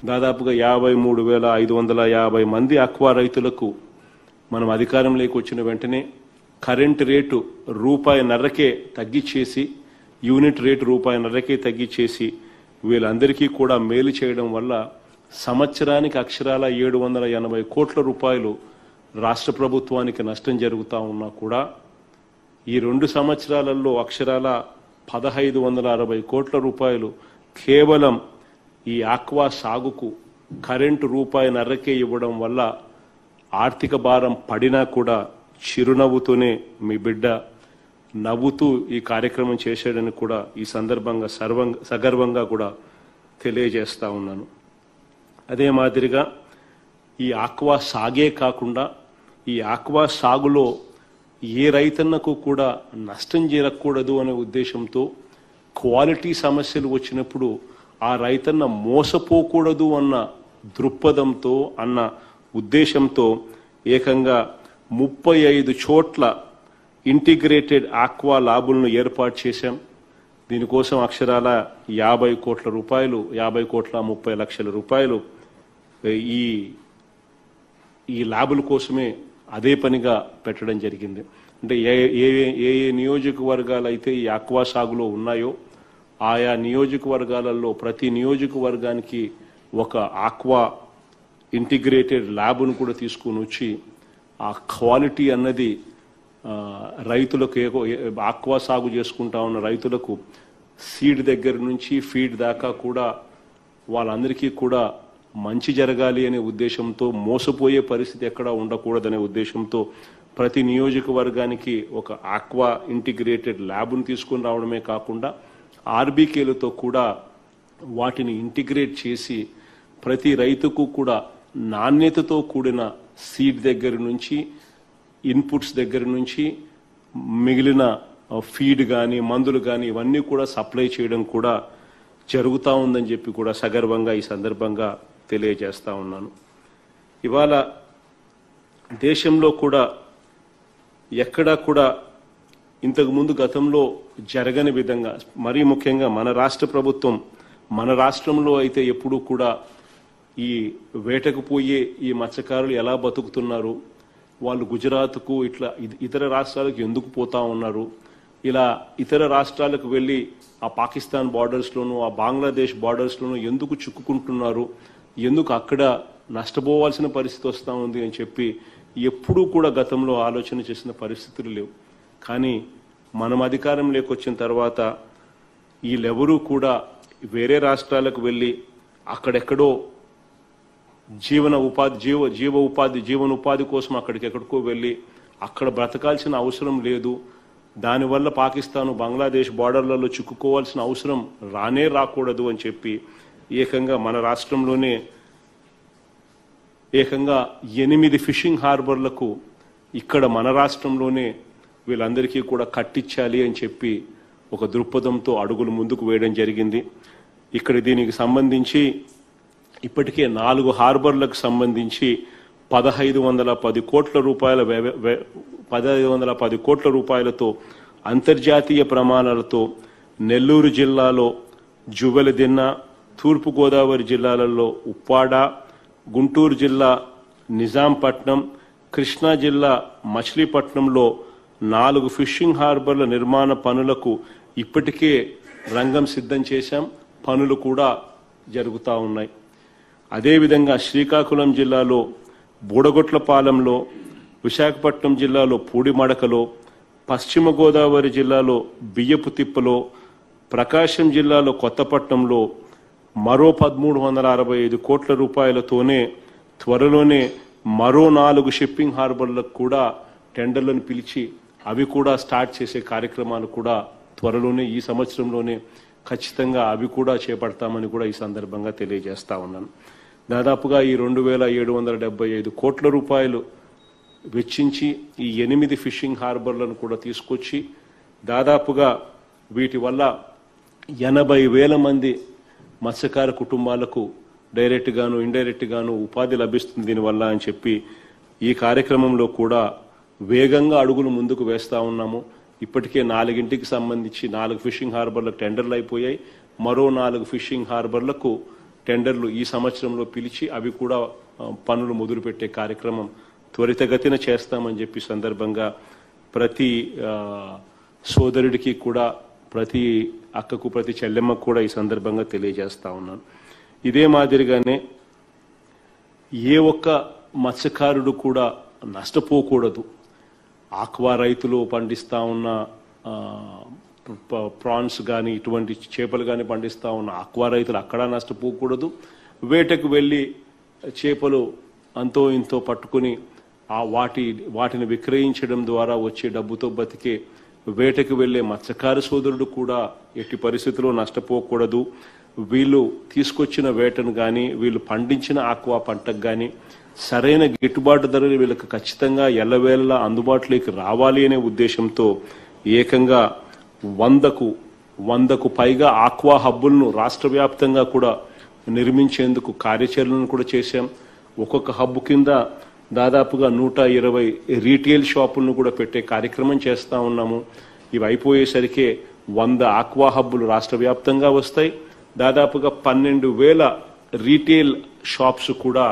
దాదాపుగా యాభై మూడు వేల ఐదు వందల యాభై మంది అక్వా రైతులకు మనం అధికారంలోకి వచ్చిన వెంటనే కరెంట్ రేటు రూపాయి నర్రకే తగ్గించేసి యూనిట్ రేటు రూపాయి నర్రకే తగ్గించేసి వీళ్ళందరికీ కూడా మేలు చేయడం వల్ల సంవత్సరానికి అక్షరాల ఏడు వందల ఎనభై కోట్ల రూపాయలు రాష్ట్ర ప్రభుత్వానికి నష్టం జరుగుతూ ఉన్నా కూడా ఈ రెండు సంవత్సరాలలో అక్షరాల పదహైదు వందల అరవై కోట్ల రూపాయలు కేవలం ఈ ఆక్వా సాగుకు కరెంటు రూపాయి నర్రకే ఇవ్వడం వల్ల ఆర్థిక భారం పడినా కూడా చిరునవ్వుతూనే మీ బిడ్డ నవ్వుతూ ఈ కార్యక్రమం చేశాడని కూడా ఈ సందర్భంగా సర్వంగా సగర్వంగా కూడా తెలియజేస్తా ఉన్నాను అదే మాదిరిగా ఈ ఆక్వా సాగే కాకుండా ఈ ఆక్వా సాగులో ఏ రైతన్నకు కూడా నష్టం జరగకూడదు అనే ఉద్దేశంతో క్వాలిటీ సమస్యలు వచ్చినప్పుడు ఆ రైతన్న మోసపోకూడదు అన్న దృక్పథంతో అన్న ఉద్దేశంతో ఏకంగా ముప్పై ఐదు చోట్ల ఇంటిగ్రేటెడ్ ఆక్వా లాబులను ఏర్పాటు చేశాం దీనికోసం అక్షరాల యాభై కోట్ల రూపాయలు యాభై కోట్ల ముప్పై లక్షల రూపాయలు ఈ ఈ ల్యాబుల కోసమే అదే పనిగా పెట్టడం జరిగింది అంటే ఏ ఏ ఏ ఏ నియోజకవర్గాలు అయితే ఈ ఆక్వా సాగులో ఉన్నాయో ఆయా నియోజకవర్గాలలో ప్రతి నియోజకవర్గానికి ఒక ఆక్వా ఇంటిగ్రేటెడ్ ల్యాబ్ను కూడా తీసుకొని వచ్చి ఆ క్వాలిటీ అన్నది ఆ, రైతులకు ఏకో- ఏ- ఆక్వా సాగు చేసుకుంటా ఉన్న రైతులకు సీడ్ దగ్గర నుంచి ఫీడ్ దాకా కూడా వాళ్ళందరికీ కూడా మంచి జరగాలి అనే ఉద్దేశంతో మోసపోయే పరిస్థితి ఎక్కడా ఉండకూడదనే ఉద్దేశంతో ప్రతి నియోజకవర్గానికి ఒక ఆక్వా ఇంటిగ్రేటెడ్ ల్యాబ్ను తీసుకొని రావడమే కాకుండా ఆర్బీకేలతో కూడా వాటిని ఇంటిగ్రేట్ చేసి ప్రతి రైతుకు కూడా నాణ్యతతో కూడిన సీడ్ దగ్గర నుంచి ఇన్పుట్స్ దగ్గర నుంచి మిగిలిన ఆ, ఫీడ్ కానీ మందులు కానీ ఇవన్నీ కూడా సప్లై చేయడం కూడా జరుగుతూ ఉందని చెప్పి కూడా సగర్వంగా ఈ సందర్భంగా తెలియజేస్తా ఉన్నాను ఇవాళ దేశంలో కూడా ఎక్కడా కూడా ఇంతకు ముందు గతంలో జరగని విధంగా మరీ ముఖ్యంగా మన రాష్ట్ర ప్రభుత్వం మన రాష్ట్రంలో అయితే ఎప్పుడూ కూడా ఈ వేటకు పోయే ఈ మత్స్యకారులు ఎలా బతుకుతున్నారు వాళ్ళు గుజరాత్కు ఇట్లా ఇ- ఇతర రాష్ట్రాలకు ఎందుకు పోతా ఉన్నారు ఇలా ఇతర రాష్ట్రాలకు వెళ్ళి ఆ పాకిస్తాన్ బార్డర్స్లోను ఆ బంగ్లాదేశ్ బార్డర్స్లోను ఎందుకు చిక్కుకుంటున్నారు ఎందుకు అక్కడ నష్టపోవాల్సిన పరిస్థితి వస్తూ ఉంది అని చెప్పి ఎప్పుడూ కూడా గతంలో ఆలోచన చేసిన పరిస్థితులు లేవు కానీ మనం అధికారం లేకొచ్చిన తర్వాత వీళ్ళెవరూ కూడా వేరే రాష్ట్రాలకు వెళ్ళి అక్కడెక్కడో జీవన ఉపాధి జీవ జీవ ఉపాధి జీవన ఉపాధి కోసం అక్కడికి ఎక్కడికో వెళ్ళి అక్కడ బ్రతకాల్సిన అవసరం లేదు దానివల్ల పాకిస్తాన్ బంగ్లాదేశ్ బార్డర్లలో చిక్కుకోవాల్సిన అవసరం రానే రాకూడదు అని చెప్పి ఏకంగా మన రాష్ట్రంలోనే ఏకంగా ఎనిమిది ఫిషింగ్ హార్బర్లకు ఇక్కడ మన రాష్ట్రంలోనే వీళ్ళందరికీ కూడా కట్టించాలి అని చెప్పి ఒక దృక్పథంతో అడుగులు ముందుకు వేయడం జరిగింది ఇక్కడ దీనికి సంబంధించి ఇప్పటికే నాలుగు హార్బర్లకు సంబంధించి పదహైదు వందల పది కోట్ల రూపాయల వ్యవ- వ్య- పదహైదు వందల పది కోట్ల రూపాయలతో అంతర్జాతీయ ప్రమాణాలతో నెల్లూరు జిల్లాలో జువెలదిన్న తూర్పుగోదావరి జిల్లాలలో ఉప్పాడ గుంటూరు జిల్లా నిజాంపట్నం కృష్ణా జిల్లా మచిలీపట్నంలో నాలుగు ఫిషింగ్ హార్బర్ల నిర్మాణ పనులకు ఇప్పటికే రంగం సిద్ధం చేశాం పనులు కూడా జరుగుతూ ఉన్నాయి అదేవిధంగా శ్రీకాకుళం జిల్లాలో బూడగొట్లపాలెంలో విశాఖపట్నం జిల్లాలో పూడిమడకలో పశ్చిమ గోదావరి జిల్లాలో బియ్యపు తిప్పలో ప్రకాశం జిల్లాలో కొత్తపట్నంలో మరో పదమూడు వందల అరవై ఐదు కోట్ల రూపాయలతోనే త్వరలోనే మరో నాలుగు షిప్పింగ్ హార్బర్లకు కూడా టెండర్లను పిలిచి అవి కూడా స్టార్ట్ చేసే కార్యక్రమాలు కూడా త్వరలోనే ఈ సంవత్సరంలోనే ఖచ్చితంగా అవి కూడా చేపడతామని కూడా ఈ సందర్భంగా తెలియజేస్తా ఉన్నాను దాదాపుగా ఈ రెండు వేల ఏడు వందల డెబ్బై ఐదు కోట్ల రూపాయలు వెచ్చించి ఈ ఎనిమిది ఫిషింగ్ హార్బర్లను కూడా తీసుకొచ్చి దాదాపుగా వీటి వల్ల ఎనభై వేల మంది మత్స్యకార కుటుంబాలకు డైరెక్ట్ గాను ఇండైరెక్ట్ గాను ఉపాధి లభిస్తుంది దీనివల్ల అని చెప్పి ఈ కార్యక్రమంలో కూడా వేగంగా అడుగులు ముందుకు వేస్తా ఉన్నాము ఇప్పటికే నాలుగింటికి సంబంధించి నాలుగు ఫిషింగ్ హార్బర్లకు టెండర్లు అయిపోయాయి మరో నాలుగు ఫిషింగ్ హార్బర్లకు టెండర్లు ఈ సంవత్సరంలో పిలిచి అవి కూడా ఆ, పనులు మొదలుపెట్టే కార్యక్రమం త్వరితగతిన చేస్తామని చెప్పి సందర్భంగా ప్రతి ఆ, సోదరుడికి కూడా ప్రతి అక్కకు ప్రతి చెల్లెమ్మకు కూడా ఈ సందర్భంగా తెలియజేస్తా ఉన్నాను ఇదే మాదిరిగానే ఏ ఒక్క మత్స్యకారుడు కూడా నష్టపోకూడదు ఆక్వా రైతులు పండిస్తా ఉన్న ఆ, ప- ప్రాన్స్ కానీ ఇటువంటి చేపలు కానీ పండిస్తా ఉన్న ఆక్వా రైతులు అక్కడ నష్టపోకూడదు వేటకు వెళ్ళి చేపలు అంతో ఇంతో పట్టుకుని ఆ వాటి వాటిని విక్రయించడం ద్వారా వచ్చే డబ్బుతో బతికే వేటకు వెళ్ళే మత్స్యకార సోదరుడు కూడా ఎట్టి పరిస్థితుల్లో నష్టపోకూడదు వీళ్ళు తీసుకొచ్చిన వేటను కానీ వీళ్ళు పండించిన ఆక్వా పంటకు కానీ సరైన గిట్టుబాటు ధరలు వీళ్ళకి ఖచ్చితంగా ఎల్లవేళలా అందుబాటులోకి రావాలి అనే ఉద్దేశంతో ఏకంగా వందకు వందకు పైగా ఆక్వా హబ్బులను రాష్ట్ర వ్యాప్తంగా కూడా నిర్మించేందుకు కార్యాచరణను కూడా చేశాం ఒక్కొక్క హబ్బు కింద దాదాపుగా నూట ఇరవై రీటైల్ షాపులను కూడా పెట్టే కార్యక్రమం చేస్తా ఉన్నాము ఇవి అయిపోయేసరికి వంద ఆక్వా హబ్బులు రాష్ట్ర వ్యాప్తంగా వస్తాయి దాదాపుగా పన్నెండు వేల రీటైల్ షాప్స్ కూడా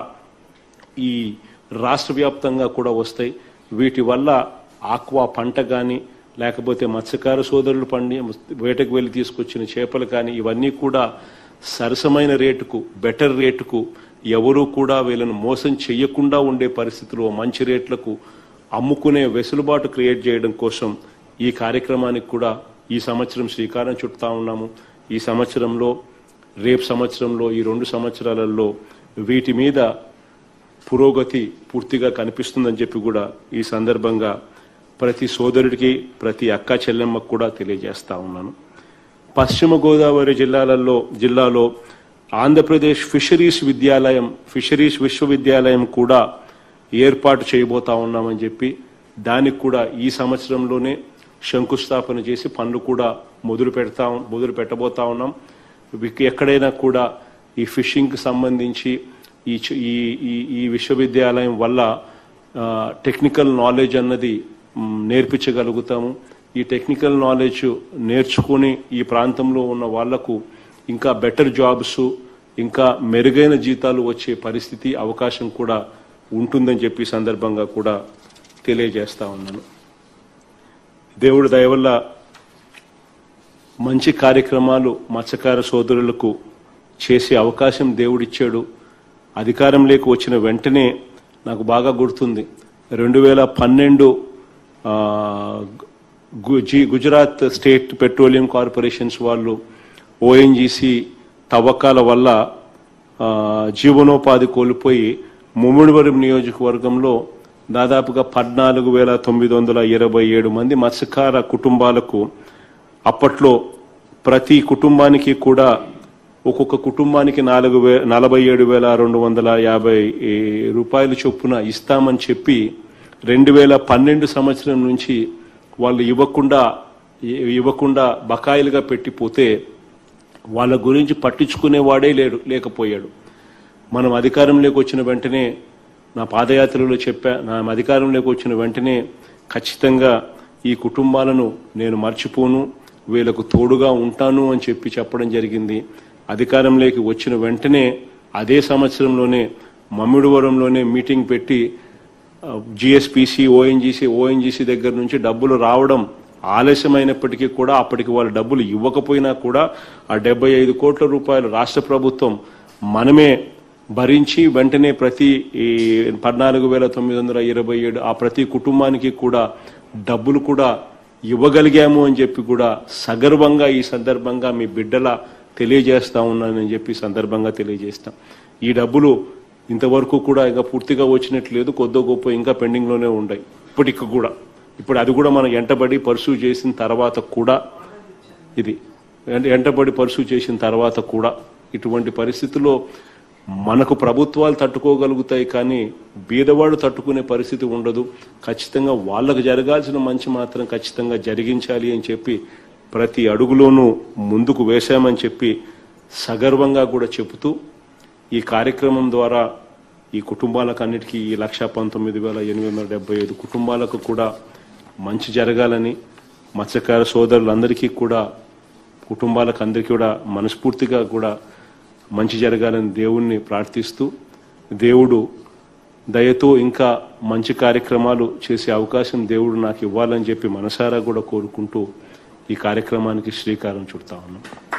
ఈ రాష్ట్ర వ్యాప్తంగా కూడా వస్తాయి వీటి వల్ల ఆక్వా పంట కానీ లేకపోతే మత్స్యకార సోదరులు పండి వేటకు వెళ్ళి తీసుకొచ్చిన చేపలు కానీ ఇవన్నీ కూడా సరసమైన రేటుకు బెటర్ రేటుకు ఎవరూ కూడా వీళ్ళను మోసం చేయకుండా ఉండే పరిస్థితిలో మంచి రేట్లకు అమ్ముకునే వెసులుబాటు క్రియేట్ చేయడం కోసం ఈ కార్యక్రమానికి కూడా ఈ సంవత్సరం శ్రీకారం చుడతా ఉన్నాము ఈ సంవత్సరంలో రేపు సంవత్సరంలో ఈ రెండు సంవత్సరాలలో వీటి మీద పురోగతి పూర్తిగా కనిపిస్తుందని చెప్పి కూడా ఈ సందర్భంగా ప్రతి సోదరుడికి ప్రతి అక్క చెల్లెమ్మకు కూడా తెలియజేస్తా ఉన్నాను పశ్చిమ గోదావరి జిల్లాలలో జిల్లాలో ఆంధ్రప్రదేశ్ ఫిషరీస్ విద్యాలయం ఫిషరీస్ విశ్వవిద్యాలయం కూడా ఏర్పాటు చేయబోతా ఉన్నామని చెప్పి దానికి కూడా ఈ సంవత్సరంలోనే శంకుస్థాపన చేసి పనులు కూడా మొదలు పెడతా మొదలు పెట్టబోతా ఉన్నాం విక్- ఎక్కడైనా కూడా ఈ ఫిషింగ్కి సంబంధించి ఈ చ- ఈ ఈ- ఈ విశ్వవిద్యాలయం వల్ల ఆ, టెక్నికల్ నాలెడ్జ్ అన్నది మ్, నేర్పించగలుగుతాము ఈ టెక్నికల్ నాలెడ్జ్ నేర్చుకుని ఈ ప్రాంతంలో ఉన్న వాళ్లకు ఇంకా బెటర్ జాబ్స్ ఇంకా మెరుగైన జీతాలు వచ్చే పరిస్థితి అవకాశం కూడా ఉంటుందని చెప్పి ఈ సందర్భంగా కూడా తెలియజేస్తా ఉన్నాను దేవుడి దయ వల్ల మంచి కార్యక్రమాలు మత్స్యకార సోదరులకు చేసే అవకాశం దేవుడిచ్చాడు అధికారంలోకి వచ్చిన వెంటనే నాకు బాగా గుర్తుంది రెండు వేల పన్నెండు ఆ, గు- జి- గుజరాత్ స్టేట్ పెట్రోలియం కార్పొరేషన్స్ వాళ్ళు ఓఎన్జీసీ తవ్వకాల వల్ల ఆ, జీవనోపాధి కోల్పోయి ముమ్మిడివరం నియోజకవర్గంలో దాదాపుగా పద్నాలుగు వేల తొమ్మిది వందల ఇరవై ఏడు మంది మత్స్యకార కుటుంబాలకు అప్పట్లో ప్రతి కుటుంబానికి కూడా ఒక్కొక్క కుటుంబానికి నాలుగు వే నలభై ఏడు వేల రెండు వందల యాభై ఏ, రూపాయలు చొప్పున ఇస్తామని చెప్పి రెండు వేల పన్నెండు సంవత్సరం నుంచి వాళ్ళు ఇవ్వకుండా ఇ- ఇవ్వకుండా బకాయిలుగా పెట్టిపోతే వాళ్ళ గురించి పట్టించుకునేవాడే లేడు లేకపోయాడు మనం అధికారంలోకి వచ్చిన వెంటనే నా పాదయాత్రలో చెప్పా నా అధికారంలోకి వచ్చిన వెంటనే ఖచ్చితంగా ఈ కుటుంబాలను నేను మర్చిపోను వీళ్ళకు తోడుగా ఉంటాను అని చెప్పి చెప్పడం జరిగింది అధికారంలోకి వచ్చిన వెంటనే అదే సంవత్సరంలోనే మమ్మిడివరంలోనే మీటింగ్ పెట్టి జిఎస్పిసి ఓఎన్జీసీ ఓఎన్జీసీ దగ్గర నుంచి డబ్బులు రావడం ఆలస్యమైనప్పటికీ కూడా అప్పటికి వాళ్ళు డబ్బులు ఇవ్వకపోయినా కూడా ఆ డెబ్బై ఐదు కోట్ల రూపాయలు రాష్ట్ర ప్రభుత్వం మనమే భరించి వెంటనే ప్రతి ఈ పద్నాలుగు వేల తొమ్మిది వందల ఇరవై ఏడు ఆ ప్రతి కుటుంబానికి కూడా డబ్బులు కూడా ఇవ్వగలిగాము అని చెప్పి కూడా సగర్వంగా ఈ సందర్భంగా మీ బిడ్డల తెలియజేస్తా ఉన్నానని చెప్పి ఈ సందర్భంగా తెలియజేస్తాం ఈ డబ్బులు ఇంతవరకు కూడా ఇంకా పూర్తిగా వచ్చినట్లేదు కొద్దో గొప్ప ఇంకా పెండింగ్లోనే ఉన్నాయి ఇప్పటికి కూడా ఇప్పుడు అది కూడా మనం ఎంటబడి పర్సూ చేసిన తర్వాత కూడా ఇది ఎంట- ఎంటబడి పర్సూ చేసిన తర్వాత కూడా ఇటువంటి పరిస్థితుల్లో మనకు ప్రభుత్వాలు తట్టుకోగలుగుతాయి కానీ బీదవాడు తట్టుకునే పరిస్థితి ఉండదు ఖచ్చితంగా వాళ్ళకు జరగాల్సిన మంచి మాత్రం ఖచ్చితంగా జరిగించాలి అని చెప్పి ప్రతి అడుగులోనూ ముందుకు వేశామని చెప్పి సగర్వంగా కూడా చెబుతూ ఈ కార్యక్రమం ద్వారా ఈ కుటుంబాలకు అన్నిటికీ ఈ లక్ష పంతొమ్మిది వేల ఎనిమిది వందల డెబ్బై ఐదు కుటుంబాలకు కూడా మంచి జరగాలని మత్స్యకార సోదరులందరికీ కూడా కుటుంబాలకు అందరికీ కూడా మనస్ఫూర్తిగా కూడా మంచి జరగాలని దేవుణ్ణి ప్రార్థిస్తూ దేవుడు దయతో ఇంకా మంచి కార్యక్రమాలు చేసే అవకాశం దేవుడు నాకు ఇవ్వాలని చెప్పి మనసారా కూడా కోరుకుంటూ ఈ కార్యక్రమానికి శ్రీకారం చుడతా ఉన్నాం